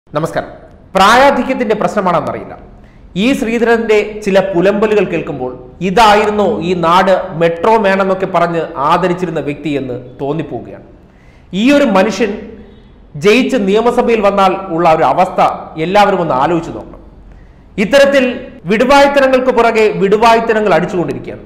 നമസ്കാരം പ്രായാധിക്യത്തിന്റെ പ്രശ്നമാണെന്നറിയില്ല ഈ ശ്രീധരന്റെ ചില പുലമ്പലുകൾ കേൾക്കുമ്പോൾ ഇതായിരുന്നോ ഈ നാട് മെട്രോ വേണമെന്നൊക്കെ പറഞ്ഞ് ആദരിച്ചിരുന്ന വ്യക്തി എന്ന് തോന്നിപ്പോവുകയാണ് ഈ ഒരു മനുഷ്യൻ ജയിച്ച് നിയമസഭയിൽ വന്നാൽ ഉള്ള ഒരു അവസ്ഥ എല്ലാവരും ഒന്ന് ആലോചിച്ച് നോക്കണം ഇത്തരത്തിൽ വിടുവായുത്തരങ്ങൾക്ക് പുറകെ വിടുവായുത്തരങ്ങൾ അടിച്ചുകൊണ്ടിരിക്കുകയാണ്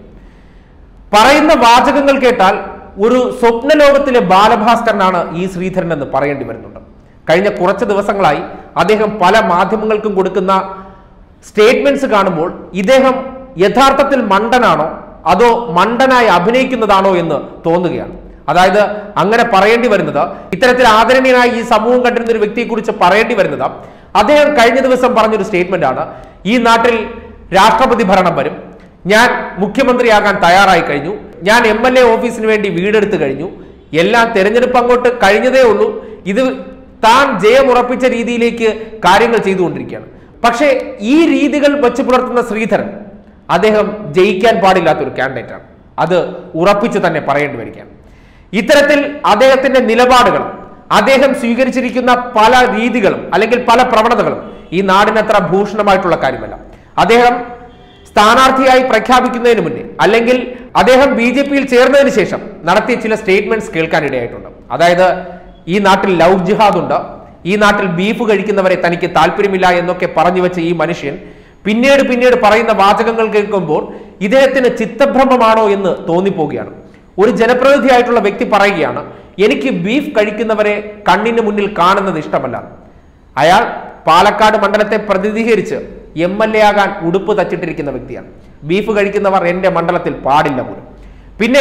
പറയുന്ന വാചകങ്ങൾ കേട്ടാൽ ഒരു സ്വപ്ന ലോകത്തിലെ ബാലഭാസ്കരനാണ് ഈ ശ്രീധരൻ എന്ന് പറയേണ്ടി വരുന്നുണ്ട് കഴിഞ്ഞ കുറച്ച് ദിവസങ്ങളായി അദ്ദേഹം പല മാധ്യമങ്ങൾക്കും കൊടുക്കുന്ന സ്റ്റേറ്റ്മെന്റ്സ് കാണുമ്പോൾ ഇദ്ദേഹം യഥാർത്ഥത്തിൽ മണ്ടനാണോ അതോ മണ്ടനായി അഭിനയിക്കുന്നതാണോ എന്ന് തോന്നുകയാണ് അതായത് അങ്ങനെ പറയേണ്ടി വരുന്നത് ഇത്തരത്തിൽ ആദരണീയനായി ഈ സമൂഹം കണ്ടിരുന്ന ഒരു വ്യക്തിയെക്കുറിച്ച് പറയേണ്ടി വരുന്നത് അദ്ദേഹം കഴിഞ്ഞ ദിവസം പറഞ്ഞൊരു സ്റ്റേറ്റ്മെന്റ് ആണ് ഈ നാട്ടിൽ രാഷ്ട്രപതി ഭരണം വരും ഞാൻ മുഖ്യമന്ത്രിയാകാൻ തയ്യാറായി കഴിഞ്ഞു ഞാൻ എം എൽ എ ഓഫീസിന് വേണ്ടി വീടെടുത്ത് കഴിഞ്ഞു എല്ലാം തെരഞ്ഞെടുപ്പ് അങ്ങോട്ട് കഴിഞ്ഞതേ ഉള്ളൂ ഇത് താൻ ജയമുറപ്പിച്ച രീതിയിലേക്ക് കാര്യങ്ങൾ ചെയ്തുകൊണ്ടിരിക്കുകയാണ് പക്ഷേ ഈ രീതികൾ വെച്ച് പുലർത്തുന്ന ശ്രീധരൻ അദ്ദേഹം ജയിക്കാൻ പാടില്ലാത്ത ഒരു കാൻഡിഡേറ്റാണ് അത് ഉറപ്പിച്ചു തന്നെ പറയേണ്ടി വരികയാണ് ഇത്തരത്തിൽ അദ്ദേഹത്തിന്റെ നിലപാടുകളും അദ്ദേഹം സ്വീകരിച്ചിരിക്കുന്ന പല രീതികളും അല്ലെങ്കിൽ പല പ്രവണതകളും ഈ നാടിനത്ര ഭൂഷണമായിട്ടുള്ള കാര്യമല്ല അദ്ദേഹം സ്ഥാനാർത്ഥിയായി പ്രഖ്യാപിക്കുന്നതിന് മുന്നേ അല്ലെങ്കിൽ അദ്ദേഹം ബി ജെ പിയിൽ ചേർന്നതിന് ശേഷം നടത്തിയ ചില സ്റ്റേറ്റ്മെന്റ്സ് കേൾക്കാനിടയായിട്ടുണ്ട് അതായത് ഈ നാട്ടിൽ ലവ് ജിഹാദ് ഉണ്ട് ഈ നാട്ടിൽ ബീഫ് കഴിക്കുന്നവരെ തനിക്ക് താല്പര്യമില്ല എന്നൊക്കെ പറഞ്ഞു വെച്ച ഈ മനുഷ്യൻ പിന്നീട് പിന്നീട് പറയുന്ന വാചകങ്ങൾ കേൾക്കുമ്പോൾ ഇദ്ദേഹത്തിന് ചിത്തഭ്രമമാണോ എന്ന് തോന്നിപ്പോവുകയാണ് ഒരു ജനപ്രതിനിധിയായിട്ടുള്ള വ്യക്തി പറയുകയാണ് എനിക്ക് ബീഫ് കഴിക്കുന്നവരെ കണ്ണിന് മുന്നിൽ കാണുന്നത് ഇഷ്ടമല്ല അയാൾ പാലക്കാട് മണ്ഡലത്തെ പ്രതിനിധീകരിച്ച് എം എൽ എ ആകാൻ ഉടുപ്പ് തച്ചിട്ടിരിക്കുന്ന വ്യക്തിയാണ് ബീഫ് കഴിക്കുന്നവർ എന്റെ മണ്ഡലത്തിൽ പാടില്ല പോലും പിന്നെ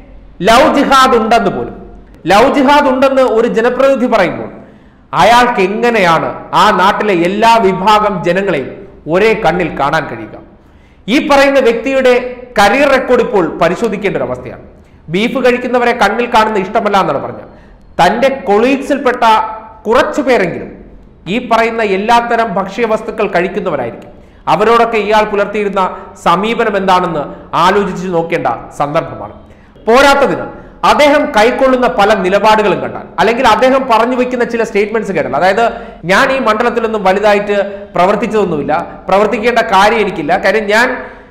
ലവ് ജിഹാദ് ഉണ്ടെന്ന് പോലും ലവ് ജിഹാദ് ഉണ്ടെന്ന് ഒരു ജനപ്രതിനിധി പറയുമ്പോൾ അയാൾക്ക് എങ്ങനെയാണ് ആ നാട്ടിലെ എല്ലാ വിഭാഗം ജനങ്ങളെയും ഒരേ കണ്ണിൽ കാണാൻ കഴിയുക ഈ പറയുന്ന വ്യക്തിയുടെ കരിയർ റെക്കോർഡ് ഇപ്പോൾ പരിശോധിക്കേണ്ട ഒരു അവസ്ഥയാണ് ബീഫ് കഴിക്കുന്നവരെ കണ്ണിൽ കാണുന്ന ഇഷ്ടമല്ല എന്നാണ് പറഞ്ഞത് തന്റെ കൊളീഗ്സിൽപ്പെട്ട കുറച്ചു പേരെങ്കിലും ഈ പറയുന്ന എല്ലാത്തരം ഭക്ഷ്യവസ്തുക്കൾ കഴിക്കുന്നവരായിരിക്കും അവരോടൊക്കെ ഇയാൾ പുലർത്തിയിരുന്ന സമീപനം എന്താണെന്ന് ആലോചിച്ച് നോക്കേണ്ട സന്ദർഭമാണ് പോരാത്തതിന് അദ്ദേഹം കൈക്കൊള്ളുന്ന പല നിലപാടുകളും കണ്ടാൽ അല്ലെങ്കിൽ അദ്ദേഹം പറഞ്ഞു വെക്കുന്ന ചില സ്റ്റേറ്റ്മെന്റ്സ് കേട്ടാൽ അതായത് ഞാൻ ഈ മണ്ഡലത്തിലൊന്നും വലുതായിട്ട് പ്രവർത്തിച്ചതൊന്നുമില്ല പ്രവർത്തിക്കേണ്ട കാര്യം എനിക്കില്ല കാര്യം ഞാൻ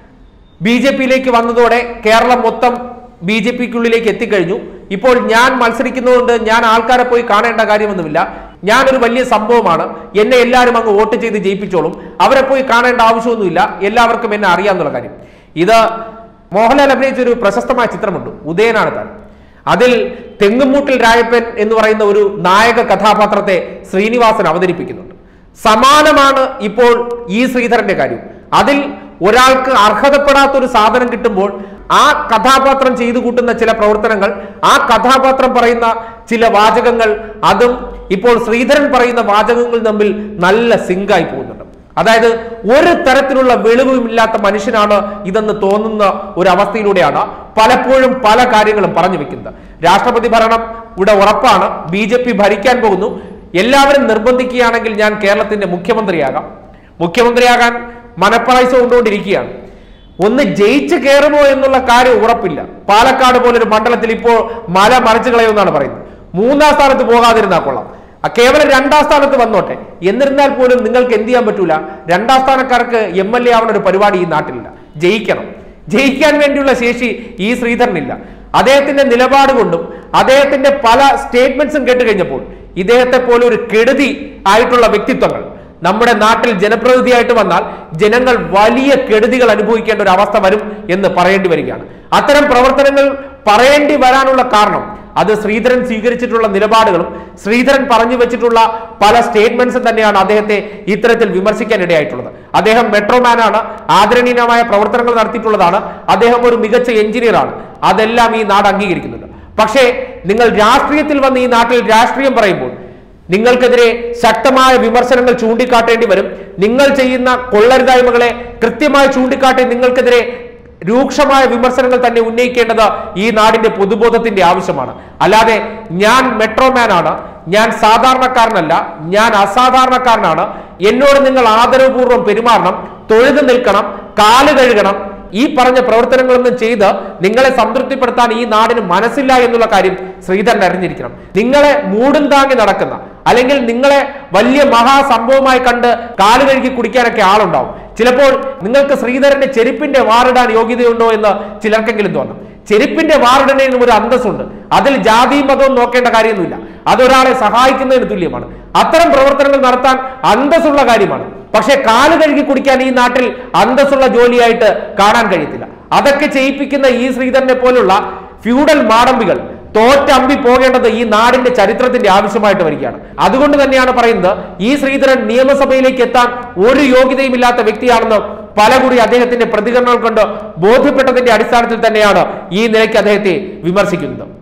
ബി ജെ പിയിലേക്ക് വന്നതോടെ കേരളം മൊത്തം ബി ജെ പിക്കുള്ളിലേക്ക് എത്തിക്കഴിഞ്ഞു ഇപ്പോൾ ഞാൻ മത്സരിക്കുന്നതുകൊണ്ട് ഞാൻ ആൾക്കാരെ പോയി കാണേണ്ട കാര്യമൊന്നുമില്ല ഞാനൊരു വലിയ സംഭവമാണ് എന്നെ എല്ലാവരും അങ്ങ് വോട്ട് ചെയ്ത് ജയിപ്പിച്ചോളും അവരെ പോയി കാണേണ്ട ആവശ്യമൊന്നുമില്ല എല്ലാവർക്കും എന്നെ അറിയാന്നുള്ള കാര്യം ഇത് മോഹൻലാൽ അഭിനയിച്ച ഒരു പ്രശസ്തമായ ചിത്രമുണ്ട് ഉദയനാണ് താൻ അതിൽ തെങ്ങുമൂട്ടിൽ രായപ്പൻ എന്ന് പറയുന്ന ഒരു നായക കഥാപാത്രത്തെ ശ്രീനിവാസൻ അവതരിപ്പിക്കുന്നുണ്ട് സമാനമാണ് ഇപ്പോൾ ഈ ശ്രീധരന്റെ കാര്യം അതിൽ ഒരാൾക്ക് അർഹതപ്പെടാത്ത ഒരു സാധനം കിട്ടുമ്പോൾ ആ കഥാപാത്രം ചെയ്തു കൂട്ടുന്ന ചില പ്രവർത്തനങ്ങൾ ആ കഥാപാത്രം പറയുന്ന ചില വാചകങ്ങൾ അതും ഇപ്പോൾ ശ്രീധരൻ പറയുന്ന വാചകങ്ങൾ തമ്മിൽ നല്ല സിങ്കായി പോകുന്നുണ്ട് അതായത് ഒരു തരത്തിലുള്ള വെളിവുമില്ലാത്ത മനുഷ്യനാണ് ഇതെന്ന് തോന്നുന്ന ഒരു അവസ്ഥയിലൂടെയാണ് പലപ്പോഴും പല കാര്യങ്ങളും പറഞ്ഞു വെക്കുന്നത് രാഷ്ട്രപതി ഭരണം ഇവിടെ ഉറപ്പാണ് ബി ജെ പി ഭരിക്കാൻ പോകുന്നു എല്ലാവരും നിർബന്ധിക്കുകയാണെങ്കിൽ ഞാൻ കേരളത്തിന്റെ മുഖ്യമന്ത്രിയാകാം മുഖ്യമന്ത്രിയാകാൻ മനപ്രായസം കൊണ്ടുകൊണ്ടിരിക്കുകയാണ് ഒന്ന് ജയിച്ച് കയറുമോ എന്നുള്ള കാര്യം ഉറപ്പില്ല പാലക്കാട് പോലൊരു മണ്ഡലത്തിൽ ഇപ്പോൾ മല മറിച്ചു കളയുമെന്നാണ് പറയുന്നത് മൂന്നാം സ്ഥാനത്ത് പോകാതിരുന്നാൽ കൊള്ളാം ആ കേവലം രണ്ടാം സ്ഥാനത്ത് വന്നോട്ടെ എന്നിരുന്നാൽ പോലും നിങ്ങൾക്ക് എന്ത് ചെയ്യാൻ പറ്റൂല രണ്ടാം സ്ഥാനക്കാർക്ക് എം എൽ എ ആവുന്ന ഒരു പരിപാടി ഈ നാട്ടിലില്ല ജയിക്കണം ജയിക്കാൻ വേണ്ടിയുള്ള ശേഷി ഈ ശ്രീധരനില്ല അദ്ദേഹത്തിന്റെ നിലപാട് കൊണ്ടും അദ്ദേഹത്തിന്റെ പല സ്റ്റേറ്റ്മെന്റ്സും കേട്ട് കഴിഞ്ഞപ്പോൾ ഇദ്ദേഹത്തെ പോലെ ഒരു കെടുതി ആയിട്ടുള്ള വ്യക്തിത്വങ്ങൾ നമ്മുടെ നാട്ടിൽ ജനപ്രതിനിധിയായിട്ട് വന്നാൽ ജനങ്ങൾ വലിയ കെടുതികൾ അനുഭവിക്കേണ്ട ഒരു അവസ്ഥ വരും എന്ന് പറയേണ്ടി വരികയാണ് അത്തരം പ്രവർത്തനങ്ങൾ പറയേണ്ടി വരാനുള്ള കാരണം അത് ശ്രീധരൻ സ്വീകരിച്ചിട്ടുള്ള നിലപാടുകളും ശ്രീധരൻ പറഞ്ഞു വെച്ചിട്ടുള്ള പല സ്റ്റേറ്റ്മെന്റ്സും തന്നെയാണ് അദ്ദേഹത്തെ ഇത്തരത്തിൽ വിമർശിക്കാൻ ഇടയായിട്ടുള്ളത് അദ്ദേഹം മെട്രോമാനാണ് ആദരണീയമായ പ്രവർത്തനങ്ങൾ നടത്തിയിട്ടുള്ളതാണ് അദ്ദേഹം ഒരു മികച്ച എഞ്ചിനീയറാണ് അതെല്ലാം ഈ നാട് അംഗീകരിക്കുന്നുണ്ട് പക്ഷേ നിങ്ങൾ രാഷ്ട്രീയത്തിൽ വന്ന് ഈ നാട്ടിൽ രാഷ്ട്രീയം പറയുമ്പോൾ നിങ്ങൾക്കെതിരെ ശക്തമായ വിമർശനങ്ങൾ ചൂണ്ടിക്കാട്ടേണ്ടി വരും നിങ്ങൾ ചെയ്യുന്ന കൊള്ളരുതായ്മകളെ കൃത്യമായി ചൂണ്ടിക്കാട്ടി നിങ്ങൾക്കെതിരെ രൂക്ഷമായ വിമർശനങ്ങൾ തന്നെ ഉന്നയിക്കേണ്ടത് ഈ നാടിന്റെ പൊതുബോധത്തിന്റെ ആവശ്യമാണ് അല്ലാതെ ഞാൻ മെട്രോമാൻ ആണ് ഞാൻ സാധാരണക്കാരനല്ല ഞാൻ അസാധാരണക്കാരനാണ് എന്നോട് നിങ്ങൾ ആദരവപൂർവ്വം പെരുമാറണം തൊഴുതു നിൽക്കണം കാല് കഴുകണം ഈ പറഞ്ഞ പ്രവർത്തനങ്ങളൊന്നും ചെയ്ത് നിങ്ങളെ സംതൃപ്തിപ്പെടുത്താൻ ഈ നാടിന് മനസ്സില്ല എന്നുള്ള കാര്യം ശ്രീധരൻ അറിഞ്ഞിരിക്കണം നിങ്ങളെ മൂടും താങ്ങി നടക്കുന്ന അല്ലെങ്കിൽ നിങ്ങളെ വലിയ മഹാസംഭവമായി കണ്ട് കാല് കഴുകി കുടിക്കാനൊക്കെ ആളുണ്ടാവും ചിലപ്പോൾ നിങ്ങൾക്ക് ശ്രീധരന്റെ ചെരുപ്പിന്റെ വാറിടാൻ യോഗ്യതയുണ്ടോ എന്ന് ചിലർക്കെങ്കിലും തോന്നും ചെരുപ്പിന്റെ വാറിടണേനും ഒരു അന്തസ്സുണ്ട് അതിൽ ജാതിയും മതവും നോക്കേണ്ട കാര്യമൊന്നുമില്ല അതൊരാളെ സഹായിക്കുന്നതിന് തുല്യമാണ് അത്തരം പ്രവർത്തനങ്ങൾ നടത്താൻ അന്തസ്സുള്ള കാര്യമാണ് പക്ഷെ കാല് കഴുകി കുടിക്കാൻ ഈ നാട്ടിൽ അന്തസ്സുള്ള ജോലിയായിട്ട് കാണാൻ കഴിയത്തില്ല അതൊക്കെ ചെയ്യിപ്പിക്കുന്ന ഈ ശ്രീധരനെ പോലുള്ള ഫ്യൂഡൽ മാടമ്പികൾ തോറ്റമ്പി പോകേണ്ടത് ഈ നാടിന്റെ ചരിത്രത്തിന്റെ ആവശ്യമായിട്ട് വരികയാണ് അതുകൊണ്ട് തന്നെയാണ് പറയുന്നത് ഈ ശ്രീധരൻ നിയമസഭയിലേക്ക് എത്താൻ ഒരു യോഗ്യതയുമില്ലാത്ത വ്യക്തിയാണെന്ന് പല കൂടി അദ്ദേഹത്തിന്റെ പ്രതികരണങ്ങൾ കൊണ്ട് ബോധ്യപ്പെട്ടതിന്റെ അടിസ്ഥാനത്തിൽ തന്നെയാണ് ഈ നിലയ്ക്ക് അദ്ദേഹത്തെ വിമർശിക്കുന്നത്